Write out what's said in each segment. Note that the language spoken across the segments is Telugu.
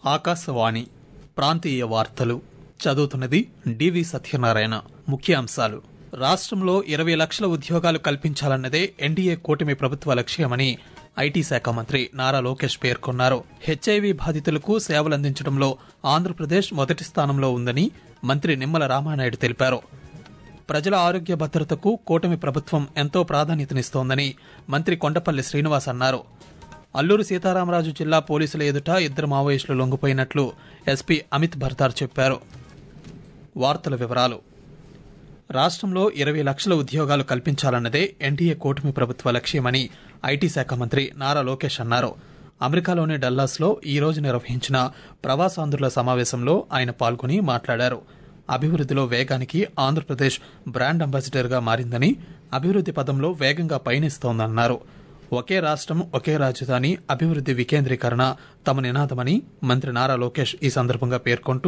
ఆకాశవాణి ప్రాంతీయ వార్తలు చదువుతున్నది డివి సత్యనారాయణ ముఖ్యాంశాలు రాష్ట్రంలో ఇరవై లక్షల ఉద్యోగాలు కల్పించాలన్నదే ఎన్డీఏ కూటమి ప్రభుత్వ లక్ష్యమని ఐటీ శాఖ మంత్రి నారా లోకేష్ పేర్కొన్నారు హెచ్ఐవి బాధితులకు సేవలందించడంలో ఆంధ్రప్రదేశ్ మొదటి స్థానంలో ఉందని మంత్రి నిమ్మల రామానాయుడు తెలిపారు ప్రజల ఆరోగ్య భద్రతకు కూటమి ప్రభుత్వం ఎంతో ప్రాధాన్యతనిస్తోందని మంత్రి కొండపల్లి శ్రీనివాస్ అన్నారు అల్లూరు సీతారామరాజు జిల్లా పోలీసుల ఎదుట ఇద్దరు మావోయిస్టులు లొంగిపోయినట్లు ఎస్పీ అమిత్ భర్తార్ చెప్పారు వార్తల వివరాలు రాష్ట్రంలో ఇరవై లక్షల ఉద్యోగాలు కల్పించాలన్నదే ఎన్డీఏ కూటమి ప్రభుత్వ లక్ష్యమని ఐటీ శాఖ మంత్రి నారా లోకేష్ అన్నారు అమెరికాలోని డల్లాస్లో ఈ రోజు నిర్వహించిన ప్రవాసాంధ్రుల సమావేశంలో ఆయన పాల్గొని మాట్లాడారు అభివృద్ధిలో వేగానికి ఆంధ్రప్రదేశ్ బ్రాండ్ అంబాసిడర్గా మారిందని అభివృద్ధి పదంలో వేగంగా పయనిస్తోందన్నారు ఒకే రాష్ట్రం ఒకే రాజధాని అభివృద్ధి వికేంద్రీకరణ తమ నినాదమని మంత్రి నారా లోకేష్ ఈ సందర్భంగా పేర్కొంటూ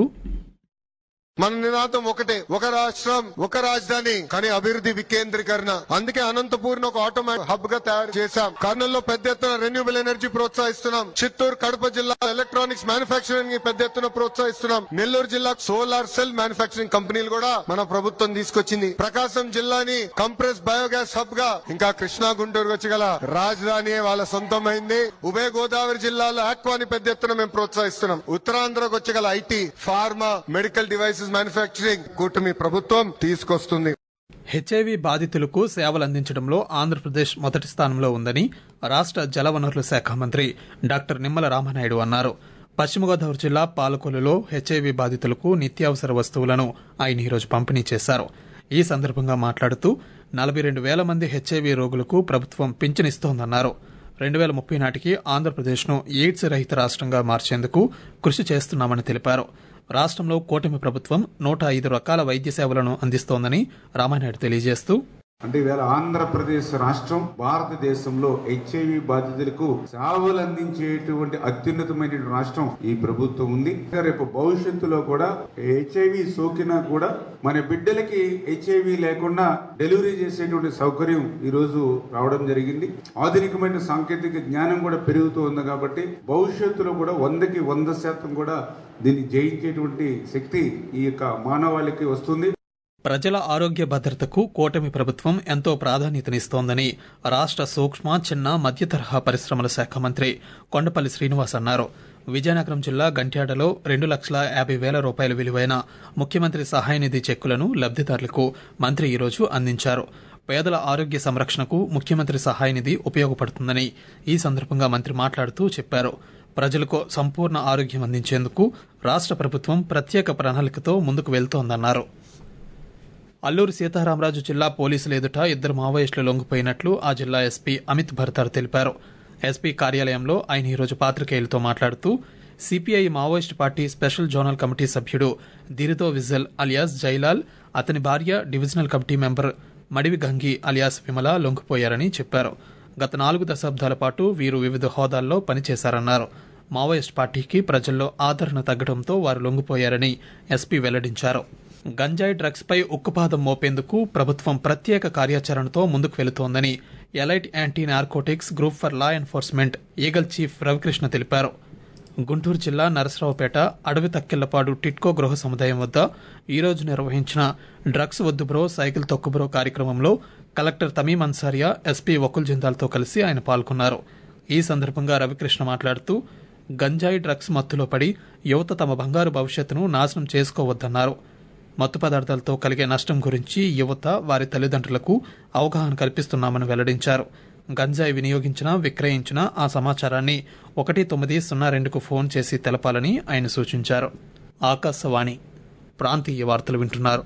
మన నినాదం ఒకటే ఒక రాష్ట్రం ఒక రాజధాని కానీ అభివృద్ధి వికేంద్రీకరణ అందుకే అనంతపూర్ ఒక ఆటోమేటిక్ హబ్ గా తయారు చేశాం కర్నూలులో పెద్ద ఎత్తున రెన్యూబుల్ ఎనర్జీ ప్రోత్సహిస్తున్నాం చిత్తూరు కడప జిల్లా ఎలక్ట్రానిక్స్ మ్యానుఫాక్చరింగ్ ని పెద్ద ఎత్తున ప్రోత్సహిస్తున్నాం నెల్లూరు జిల్లా సోలార్ సెల్ మ్యానుఫాక్చరింగ్ కంపెనీలు కూడా మన ప్రభుత్వం తీసుకొచ్చింది ప్రకాశం జిల్లాని కంప్రెస్ బయోగ్యాస్ హబ్ గా ఇంకా కృష్ణా గుంటూరు వచ్చి గల రాజధాని వాళ్ళ సొంతమైంది ఉభయ గోదావరి జిల్లాలో ఆక్వాని పెద్ద ఎత్తున మేము ప్రోత్సహిస్తున్నాం ఉత్తరాంధ్రకు వచ్చి గల IT pharma medical devices manufacturing కూటమి ప్రభుత్వం తీసుకొస్తుంది హెచ్ఐవి బాధితులకు సేవలందించడంలో ఆంధ్రప్రదేశ్ మొదటి స్థానంలో ఉందని రాష్ట్ర జలవనరుల శాఖ మంత్రి డాక్టర్ నిమ్మల రామనాయుడు అన్నారు పశ్చిమ గోదావరి జిల్లా పాలకొల్లులో హెచ్ఐవి బాధితులకు నిత్యావసర వస్తువులను ఆయన ఈరోజు పంపిణీ చేశారు ఈ సందర్భంగా మాట్లాడుతూ నలభై రెండు వేల మంది హెచ్ఐవి రోగులకు ప్రభుత్వం పింఛనిస్తోందన్నారు రెండు వేల ముప్పై నాటికి ఆంధ్రప్రదేశ్ను ఎయిడ్స్ రహిత రాష్ట్రంగా మార్చేందుకు కృషి చేస్తున్నామని తెలిపారు రాష్ట్రంలో కూటమి ప్రభుత్వం నూట ఐదు రకాల వైద్య సేవలను అందిస్తోందని రామానాయుడు తెలియజేస్తూ అంటే ఈవేళ ఆంధ్రప్రదేశ్ రాష్ట్రం భారతదేశంలో హెచ్ఐవి బాధితులకు సేవలు అందించేటువంటి అత్యున్నతమైన రాష్ట్రం ఈ ప్రభుత్వం ఉంది రేపు భవిష్యత్తులో కూడా హెచ్ఐవి సోకినా కూడా మన బిడ్డలకి హెచ్ఐవి లేకుండా డెలివరీ చేసేటువంటి సౌకర్యం ఈ రోజు రావడం జరిగింది ఆధునికమైన సాంకేతిక జ్ఞానం కూడా పెరుగుతూ ఉంది కాబట్టి భవిష్యత్తులో కూడా వందకి వంద శాతం కూడా దీన్ని జయించేటువంటి శక్తి ఈ యొక్క మానవాళికి వస్తుంది ప్రజల ఆరోగ్య భద్రతకు కూటమి ప్రభుత్వం ఎంతో ప్రాధాన్యతనిస్తోందని రాష్ట్ర సూక్ష్మ చిన్న మధ్య తరహా పరిశ్రమల శాఖ మంత్రి కొండపల్లి శ్రీనివాస్ అన్నారు విజయనగరం జిల్లా గంట్యాడలో రెండు లక్షల యాభై వేల రూపాయల విలువైన ముఖ్యమంత్రి సహాయ నిధి చెక్కులను లబ్దిదారులకు మంత్రి ఈరోజు అందించారు పేదల ఆరోగ్య సంరక్షణకు ముఖ్యమంత్రి సహాయ నిధి ఉపయోగపడుతుందని ఈ సందర్భంగా మంత్రి మాట్లాడుతూ చెప్పారు ప్రజలకు సంపూర్ణ ఆరోగ్యం అందించేందుకు రాష్ట్ర ప్రభుత్వం ప్రత్యేక ప్రణాళికతో ముందుకు వెళ్తోందన్నారు అల్లూరు సీతారామరాజు జిల్లా పోలీసుల ఎదుట ఇద్దరు మావోయిస్టులు లొంగిపోయినట్లు ఆ జిల్లా ఎస్పీ అమిత్ భర్తార్ తెలిపారు ఎస్పీ కార్యాలయంలో ఆయన ఈరోజు పాత్రికేయులతో మాట్లాడుతూ CPI Maoist party special zonal committee సభ్యుడు దిరితో విజల్ అలియాస్ జైలాల్ అతని భార్య divisional committee member Madivi Gangi alias Vimala లొంగిపోయారని చెప్పారు గత నాలుగు దశాబ్దాల పాటు వీరు వివిధ హోదాల్లో పనిచేశారన్నారు మావోయిస్ట్ పార్టీకి ప్రజల్లో ఆదరణ తగ్గడంతో వారు లొంగిపోయారని ఎస్పీ వెల్లడించారు గంజాయి డ్రగ్స్ పై ఉక్కుపాదం మోపేందుకు ప్రభుత్వం ప్రత్యేక కార్యాచరణతో ముందుకు వెళుతోందని elite anti narcotics group for law enforcement EAGLE chief Ravikrishna తెలిపారు గుంటూరు జిల్లా నరసరావుపేట అడవి తక్కెళ్లపాడు టిట్కో గృహ సముదాయం వద్ద ఈరోజు నిర్వహించిన డ్రగ్స్ వద్దు బ్రో సైకిల్ తొక్కు బ్రో కార్యక్రమంలో కలెక్టర్ తమీం అన్సారియా ఎస్పీ వకుల్ జిందాల్తో కలిసి ఆయన పాల్గొన్నారు ఈ సందర్భంగా రవికృష్ణ మాట్లాడుతూ గంజాయి డ్రగ్స్ మత్తులో పడి యువత తమ బంగారు భవిష్యత్తును నాశనం చేసుకోవద్దన్నారు మత్తు పదార్థాలతో కలిగే నష్టం గురించి యువత వారి తల్లిదండ్రులకు అవగాహన కల్పిస్తున్నామని వెల్లడించారు గంజాయి వినియోగించినా విక్రయించినా ఆ సమాచారాన్ని ఒకటి తొమ్మిది సున్నా రెండుకు ఫోన్ చేసి తెలపాలని ఆయన సూచించారు ఆకాశవాణి ప్రాంతీయ వార్తలు వింటున్నారు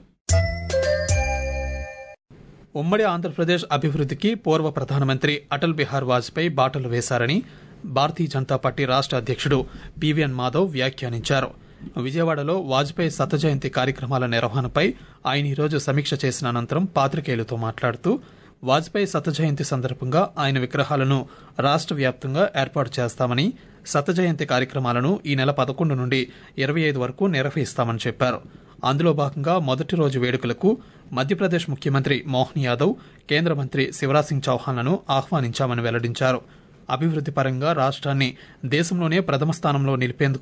ఉమ్మడి ఆంధ్రప్రదేశ్ అభివృద్ధికి పూర్వ ప్రధానమంత్రి అటల్ బిహార్ వాజ్పేయి బాటలు వేశారని భారతీయ జనతా పార్టీ రాష్ట్ర అధ్యక్షుడు పివిఎన్ మాధవ్ వ్యాఖ్యానించారు విజయవాడలో వాజ్పేయి శత జయంతి కార్యక్రమాల నిర్వహణపై ఆయన ఈరోజు సమీక్ష చేసిన అనంతరం పాత్రికేయులతో మాట్లాడుతూ వాజ్పేయి శత జయంతి సందర్భంగా ఆయన విగ్రహాలను రాష్ట్ర వ్యాప్తంగా ఏర్పాటు చేస్తామని శత జయంతి కార్యక్రమాలను ఈ నెల పదకొండు నుండి ఇరవై ఐదు వరకు నిర్వహిస్తామని చెప్పారు అందులో భాగంగా మొదటి రోజు వేడుకలకు మధ్యప్రదేశ్ ముఖ్యమంత్రి మోహన్ యాదవ్ కేంద్ర మంత్రి శివరాజ్ సింగ్ చౌహాన్లను ఆహ్వానించామని వెల్లడించారు అభివృద్ది పరంగా రాష్ట్రాన్ని దేశంలోనే ప్రథమ స్థానంలో నిలిపేందుకు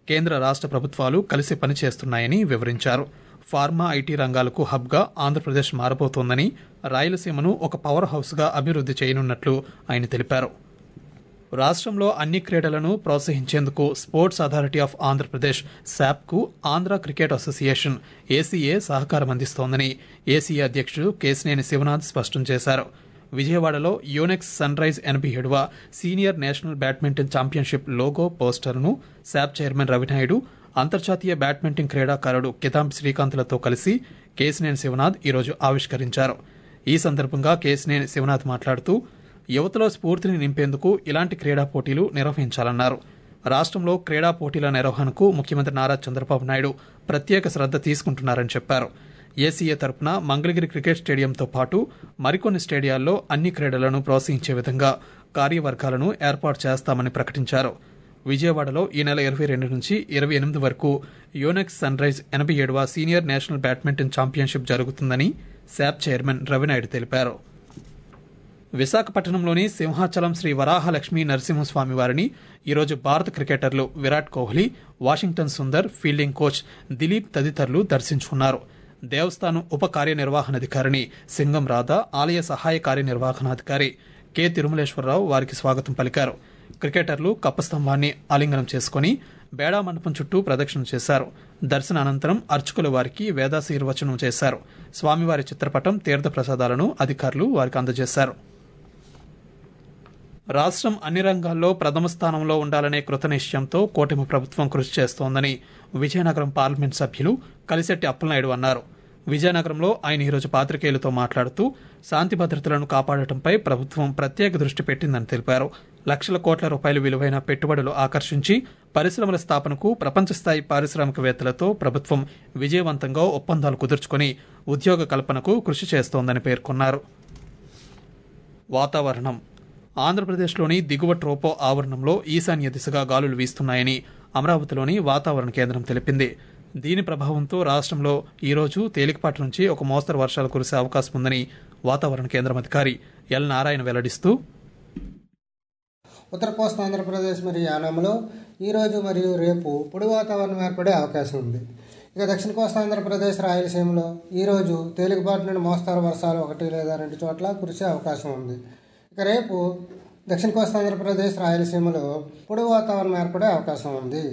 కేంద్ర రాష్ట్ర ప్రభుత్వాలు కలిసి పనిచేస్తున్నాయని వివరించారు ఫార్మా ఐటీ రంగాలకు హబ్గా ఆంధ్రప్రదేశ్ మారబోతోందని రాయలసీమను ఒక పవర్ హౌస్గా అభివృద్ధి చేయనున్నట్లు ఆయన తెలిపారు రాష్ట్రంలో అన్ని క్రీడలను ప్రోత్సహించేందుకు sports authority of Andhra Pradesh శాప్కు Andhra cricket association ACA సహకారం అందిస్తోందని ఏసీఏ అధ్యక్షుడు కేసినేని శివనాథ్ స్పష్టం చేశారు విజయవాడలో యూనెక్స్ సన్ రైజ్ ఎనభై ఏడవ senior national badminton championship logo పోస్టర్ను శాప్ చైర్మన్ రవినాయుడు అంతర్జాతీయ బ్యాడ్మింటన్ క్రీడాకారుడు కిదాంబి శ్రీకాంత్లతో కలిసి కేసినేని శివనాథ్ ఈరోజు ఆవిష్కరించారు ఈ సందర్భంగా కేసినేని శివనాథ్ మాట్లాడుతూ యువతలో స్ఫూర్తిని నింపేందుకు ఇలాంటి క్రీడా పోటీలు నిర్వహించాలన్నారు రాష్ట్రంలో క్రీడా పోటీల నిర్వహణకు ముఖ్యమంత్రి నారా చంద్రబాబు నాయుడు ప్రత్యేక శ్రద్ధ తీసుకుంటున్నారని చెప్పారు ఏసీఏ తరపున మంగళగిరి క్రికెట్ స్టేడియంతో పాటు మరికొన్ని స్టేడియాల్లో అన్ని క్రీడలను ప్రోత్సహించే విధంగా కార్యవర్గాలను ఏర్పాటు చేస్తామని ప్రకటించారు విజయవాడలో ఈ నెల ఇరవై రెండు నుంచి ఇరవై ఎనిమిది వరకు యోనెక్స్ సన్ రైజ్ ఎనభై ఏడవ సీనియర్ నేషనల్ బ్యాడ్మింటన్ ఛాంపియన్షిప్ జరుగుతుందని శాప్ చైర్మన్ రవినాయుడు తెలిపారు విశాఖపట్నంలోని సింహాచలం శ్రీ వరాహలక్ష్మి నరసింహస్వామి వారిని ఈరోజు భారత క్రికెటర్లు విరాట్ కోహ్లీ వాషింగ్టన్ సుందర్ ఫీల్డింగ్ కోచ్ దిలీప్ తదితరులు దర్శించుకున్నారు దేవస్థానం ఉప కార్యనిర్వహణాధికారిని సింగం రాధా ఆలయ సహాయ కార్యనిర్వహణాధికారి కె తిరుమలేశ్వరరావు వారికి స్వాగతం పలికారు క్రికెటర్లు కప్పస్తంభాన్ని ఆలింగనం చేసుకుని బేడా మండపం చుట్టూ ప్రదక్షిణ చేశారు దర్శన అనంతరం అర్చకులు వారికి వేదాశీర్వచనం చేశారు స్వామివారి చిత్రపటం తీర్థ ప్రసాదాలను అధికారులు వారికి అందజేశారు రాష్ట్రం అన్ని రంగాల్లో ప్రథమ స్థానంలో ఉండాలనే కృతనిశ్చయంతో కూటమి ప్రభుత్వం కృషి చేస్తోందని విజయనగరం పార్లమెంట్ సభ్యులు కలిశెట్టి అప్పలనాయుడు అన్నారు విజయనగరంలో ఆయన ఈరోజు పాత్రికేయులతో మాట్లాడుతూ శాంతి భద్రతలను కాపాడటంపై ప్రభుత్వం ప్రత్యేక దృష్టి పెట్టిందని తెలిపారు లక్షల కోట్ల రూపాయల విలువైన పెట్టుబడులు ఆకర్షించి పరిశ్రమల స్థాపనకు ప్రపంచ స్థాయి పారిశ్రామికవేత్తలతో ప్రభుత్వం విజయవంతంగా ఒప్పందాలు కుదుర్చుకుని ఉద్యోగ కల్పనకు కృషి చేస్తోందని పేర్కొన్నారు వాతావరణం ఆంధ్రప్రదేశ్లోని దిగువ ట్రోపో ఆవరణంలో ఈశాన్య దిశగా గాలులు వీస్తున్నాయని అమరావతిలోని వాతావరణ కేంద్రం తెలిపింది దీని ప్రభావంతో రాష్ట్రంలో ఈరోజు తేలికపాటి నుంచి ఒక మోస్తరు వర్షాలు కురిసే అవకాశం ఉందని వాతావరణ కేంద్రం అధికారి ఎల్ నారాయణ వెల్లడిస్తూ ఉత్తర కోస్తా ఆంధ్రప్రదేశ్ మరియు యానాంలో ఈరోజు మరియు రేపు పొడి వాతావరణం ఏర్పడే అవకాశం ఉంది ఇక దక్షిణ కోస్తా ఆంధ్రప్రదేశ్ రాయలసీమలో ఈరోజు తేలికపాటి నుండి మోస్తారు వర్షాలు ఒకటి లేదా రెండు చోట్ల కురిసే అవకాశం ఉంది ఇక రేపు దక్షిణ కోస్తా ఆంధ్రప్రదేశ్ రాయలసీమలో పొడి వాతావరణం ఏర్పడే అవకాశం ఉంది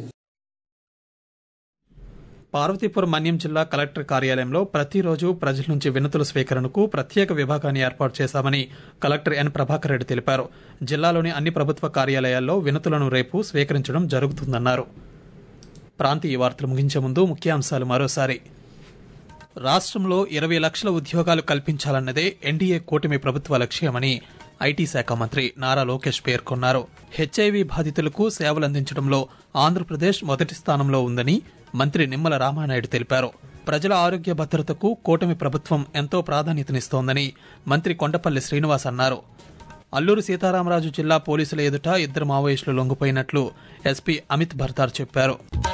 పార్వతీపురం మన్యం జిల్లా కలెక్టర్ కార్యాలయంలో ప్రతిరోజు ప్రజల నుంచి వినతుల స్వీకరణకు ప్రత్యేక విభాగాన్ని ఏర్పాటు చేశామని కలెక్టర్ ఎన్ ప్రభాకర్ రెడ్డి తెలిపారు జిల్లాలోని అన్ని ప్రభుత్వ కార్యాలయాల్లో వినతులను రేపు స్వీకరించడం జరుగుతుందన్నారు ప్రాంతీయ వార్తలు ముగించే ముందు ముఖ్యాంశాలు మరోసారి రాష్ట్రంలో ఇరవై లక్షల ఉద్యోగాలు కల్పించాలన్నదే ఎన్డీఏ కూటమి ప్రభుత్వ లక్ష్యమని ఐటీ శాఖ మంత్రి నారా లోకేష్ పేర్కొన్నారు హెచ్ఐవి బాధితులకు సేవలందించడంలో ఆంధ్రప్రదేశ్ మొదటి స్థానంలో ఉందని మంత్రి నిమ్మల రామానాయుడు తెలిపారు ప్రజల ఆరోగ్య భద్రతకు కూటమి ప్రభుత్వం ఎంతో ప్రాధాన్యతనిస్తోందని మంత్రి కొండపల్లి శ్రీనివాస్ అన్నారు అల్లూరు సీతారామరాజు జిల్లా పోలీసుల ఎదుట ఇద్దరు మావోయిస్టులు లొంగిపోయినట్లు ఎస్పీ అమిత్ భర్తార్ చెప్పారు